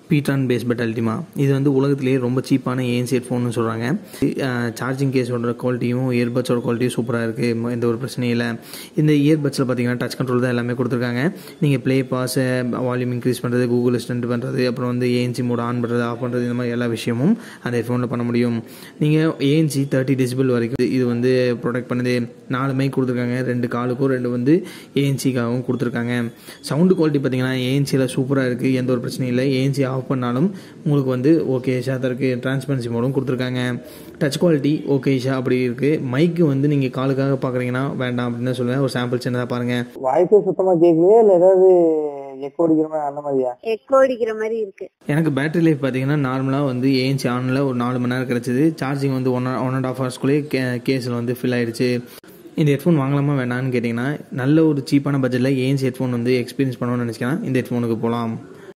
பீட்ரான் base but Ultima இது வந்து உலகத்திலேயே ரொம்ப சீப்பான ஏஎன்சி ஹெட்ஃபோன்னு சொல்கிறாங்க சார்ஜிங் கேஸோட குவாலிட்டியும் இயர்பட்ஸோட குவாலிட்டியும் சூப்பராக இருக்குது எந்த ஒரு பிரச்சனையும் இல்லை இந்த இயர்பட்ஸில் பார்த்தீங்கன்னா டச் கண்ட்ரோல் தான் எல்லாமே கொடுத்துருக்காங்க நீங்கள் ப்ளே பாஸ் வால்யூம் இன்க்ரீஸ் பண்ணுறது கூகுள் அசிஸ்டன்ட் பண்ணுறது அப்புறம் வந்து ஏஎன்சி மோட் ஆன் பண்ணுறது ஆஃப் பண்ணுறது இந்த மாதிரி எல்லா விஷயமும் அந்த ஹெட்ஃபோனில் பண்ண முடியும் நீங்கள் ஏஎன்சி தேர்ட்டி டெசிபிள் வரைக்கும் இது வந்து ப்ரொடெக்ட் பண்ணுது நாலு மைக் கொடுத்துருக்காங்க ரெண்டு காலுக்கும் ரெண்டு வந்து ஏஎன்சிக்காகவும் கொடுத்துருக்காங்க சவுண்டு குவாலிட்டி பார்த்தீங்கன்னா ஏஎன்சியில் சூப்பராக இருக்குது எந்த ஒரு பிரச்சனையும் இல்லை ஏஎன்சி ஆஃப் பண்ணாலும் உங்களுக்கு வந்து ஓகே ஷாத்தாக இருக்குது டிரான்ஸ்பரன்சி மோடும் கொடுத்துருக்காங்க டச் குவாலிட்டி ஓகே ஷா அப்படி இருக்குது மைக்கு வந்து நீங்கள் காலுக்காக பார்க்குறீங்கன்னா வேண்டாம் அப்படின்னு தான் சொல்லுவேன் ஒரு சாம்பிள் சின்னதாக பாருங்கள் வாய்ஸே சுத்தமா கேட்கலையா இல்ல ஏதாவது எக்கோ அடிக்கிற மாதிரி அந்த மாதிரியா எக்கோ அடிக்கிற மாதிரி இருக்கு எனக்கு பேட்டரி லைஃப் பார்த்தீங்கன்னா நார்மலாக வந்து ஏஎன்சி ஆனில் ஒரு நாலு மணி நேரம் கிடச்சிது சார்ஜிங் வந்து ஒன் ஒன் அண்ட் ஆஃப் ஹவர்ஸ்க்குள்ளேயே கே கேஸில் வந்து ஃபில் ஆயிடுச்சு இந்த ஹெட்ஃபோன் வாங்கலாமா வேணான்னு கேட்டிங்கன்னா நல்ல ஒரு சீப்பான பட்ஜெட்டில் ஏஎன்சி ஹெட்ஃபோன் வந்து எக்ஸ்பீரியன்ஸ் பண்ணணும்னு நினச்சிங்கன்னா இந்த ஹெட்ஃபோனுக்கு போகலாம்